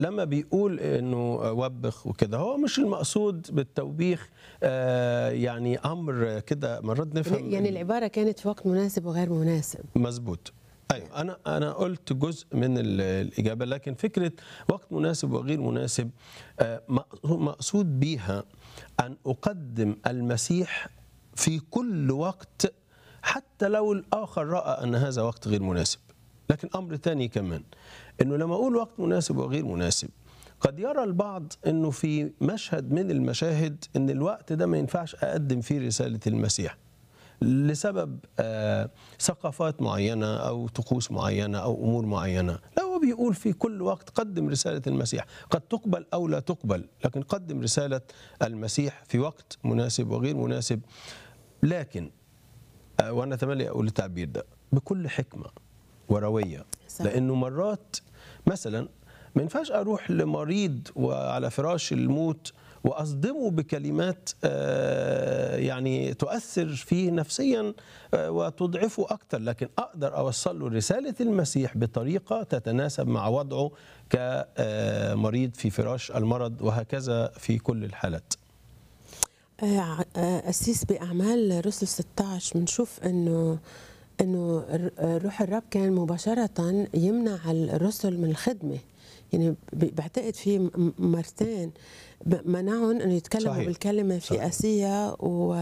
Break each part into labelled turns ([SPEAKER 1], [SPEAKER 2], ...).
[SPEAKER 1] لما بيقول انه وبخ وكده هو مش المقصود بالتوبيخ آه، يعني امر كده مرات نفهم
[SPEAKER 2] يعني العباره كانت في وقت مناسب وغير مناسب
[SPEAKER 1] مظبوط ايوه انا انا قلت جزء من ال- الاجابه لكن فكره وقت مناسب وغير مناسب آه، مق- مقصود بيها ان اقدم المسيح في كل وقت حتى لو الاخر راى ان هذا وقت غير مناسب لكن امر ثاني كمان انه لما اقول وقت مناسب وغير مناسب قد يرى البعض انه في مشهد من المشاهد ان الوقت ده ما ينفعش اقدم فيه رساله المسيح لسبب آه، ثقافات معينه او طقوس معينه او امور معينه لا هو بيقول في كل وقت قدم رساله المسيح قد تقبل او لا تقبل لكن قدم رساله المسيح في وقت مناسب وغير مناسب لكن آه، وانا اتمنى اقول التعبير ده بكل حكمه ورويه
[SPEAKER 2] صح.
[SPEAKER 1] لانه مرات مثلا ما ينفعش اروح لمريض وعلى فراش الموت واصدمه بكلمات آه، يعني تؤثر فيه نفسيا آه، وتضعفه اكثر لكن اقدر اوصل له رساله المسيح بطريقه تتناسب مع وضعه كمريض في فراش المرض وهكذا في كل الحالات
[SPEAKER 2] آه، آه، أسيس بأعمال رسل 16 بنشوف إنه إنه الر- آه، روح الرب كان مباشرة يمنع الرسل من الخدمة يعني ب- بعتقد في م- مرتين ب- منعهم انه يتكلموا
[SPEAKER 1] صحيح.
[SPEAKER 2] بالكلمه في
[SPEAKER 1] صحيح.
[SPEAKER 2] اسيا و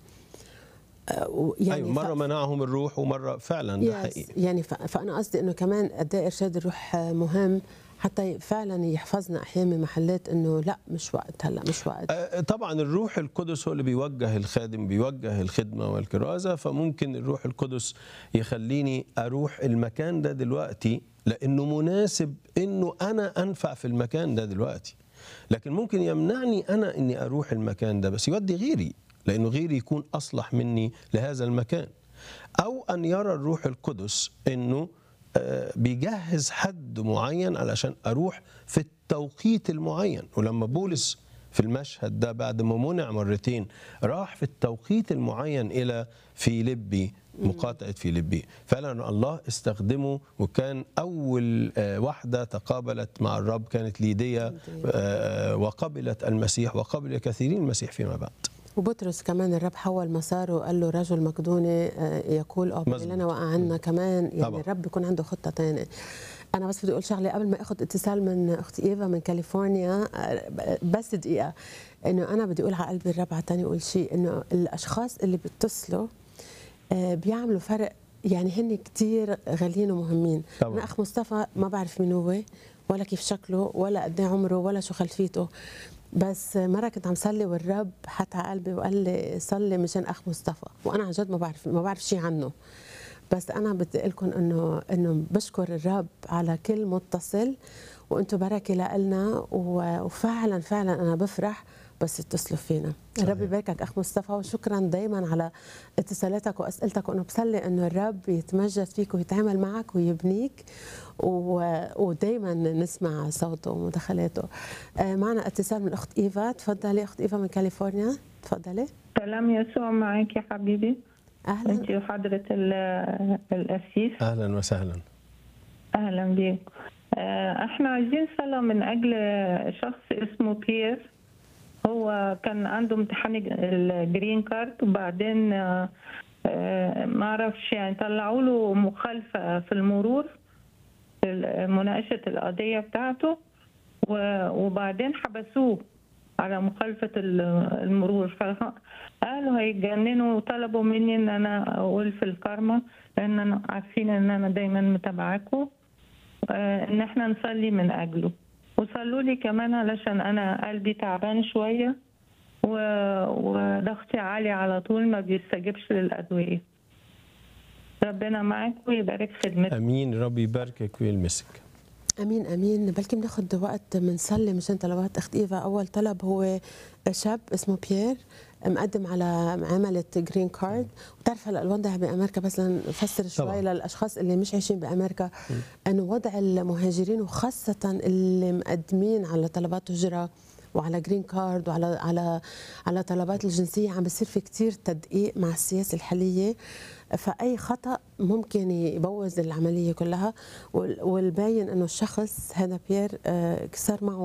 [SPEAKER 2] آه، و-
[SPEAKER 1] يعني
[SPEAKER 2] يعني
[SPEAKER 1] أيوة مره
[SPEAKER 2] ف-
[SPEAKER 1] منعهم الروح ومره فعلا ده
[SPEAKER 2] يس،
[SPEAKER 1] حقيقي
[SPEAKER 2] يعني ف- فانا قصدي انه كمان قد ايه ارشاد الروح مهم حتى فعلا يحفظنا احيانا من محلات انه لا مش وقت هلا مش وقت
[SPEAKER 1] آه، طبعا الروح القدس هو اللي بيوجه الخادم بيوجه الخدمة والكرازة فممكن الروح القدس يخليني أروح المكان ده دلوقتي لأنه مناسب أنه أنا أنفع في المكان ده دلوقتي لكن ممكن يمنعني أنا أني أروح المكان ده بس يودي غيري لأنه غيري يكون أصلح مني لهذا المكان أو أن يرى الروح القدس أنه آه، بيجهز حد معين علشان أروح في التوقيت المعين ولما بولس في المشهد ده بعد ما منع مرتين راح في التوقيت المعين الى فيليبي مقاطعه فيليبي فعلا الله استخدمه وكان اول آه، واحده تقابلت مع الرب كانت ليديا آه، وقبلت المسيح وقبل كثيرين المسيح فيما بعد
[SPEAKER 2] وبطرس كمان الرب حول مساره وقال له رجل مقدوني آه، يقول أعطي
[SPEAKER 1] مظبوط.
[SPEAKER 2] لنا وأعنا كمان يعني
[SPEAKER 1] طبعا.
[SPEAKER 2] الرب بيكون عنده خطة تانية أنا بس بدي أقول شغلة قبل ما أخذ اتصال من أختي إيفا من كاليفورنيا آه، بس دقيقة إنه أنا بدي أقول على قلبي الرب عطاني أقول شيء إنه الأشخاص اللي بيتصلوا آه، بيعملوا فرق يعني هن كتير غاليين ومهمين
[SPEAKER 1] طبعاً.
[SPEAKER 2] أنا أخ مصطفى ما بعرف مين هو ولا كيف شكله ولا قد إيه عمره ولا شو خلفيته بس مرة كنت عم صلي والرب حط على قلبي وقال لي صلي مشان اخ مصطفى وانا عن جد ما بعرف ما بعرف شيء عنه بس انا بدي اقول لكم انه انه بشكر الرب على كل متصل وانتم بركه لنا و- وفعلا فعلا انا بفرح بس اتصلوا فينا
[SPEAKER 1] صحيح.
[SPEAKER 2] الرب يباركك اخ مصطفى وشكرا دائما على اتصالاتك واسئلتك وانه بصلي انه الرب يتمجد فيك ويتعامل معك ويبنيك ودائما نسمع صوته ومداخلاته آه، معنا اتصال من اخت ايفا تفضلي اخت ايفا من كاليفورنيا تفضلي
[SPEAKER 3] سلام يسوع معك يا حبيبي
[SPEAKER 2] اهلا
[SPEAKER 3] انت وحضرة ال- القسيس
[SPEAKER 1] اهلا وسهلا
[SPEAKER 3] اهلا بيك آه، احنا عايزين صلاة من اجل شخص اسمه بيير هو كان عنده امتحان الجرين كارد وبعدين آه، آه، ما اعرفش يعني طلعوا له مخالفة في المرور في مناقشة القضية بتاعته و- وبعدين حبسوه على مخالفة ال- المرور فقالوا هيتجننوا وطلبوا مني ان انا اقول في الكارما لان انا عارفين ان انا دايما متابعاكم آه، ان احنا نصلي من اجله وصلوا لي كمان علشان انا قلبي تعبان شوية و- وضغطي عالي على طول ما بيستجيبش للأدوية ربنا معاك ويبارك خدمتك
[SPEAKER 1] امين ربي يباركك ويلمسك
[SPEAKER 2] امين امين بلكي بناخد وقت بنصلي مشان طلبات اخت ايفا اول طلب هو شاب اسمه بيير مقدم على عملة جرين كارد وتعرف هلا الوضع بامريكا بس لنفسر شوي
[SPEAKER 1] طبعاً.
[SPEAKER 2] للاشخاص اللي مش عايشين بامريكا انه وضع المهاجرين وخاصه اللي مقدمين على طلبات هجره وعلى جرين كارد وعلى على على طلبات الجنسيه عم بيصير في كتير تدقيق مع السياسه الحاليه فاي خطا ممكن يبوظ العمليه كلها وال- والباين انه الشخص هذا بيير آه، صار معه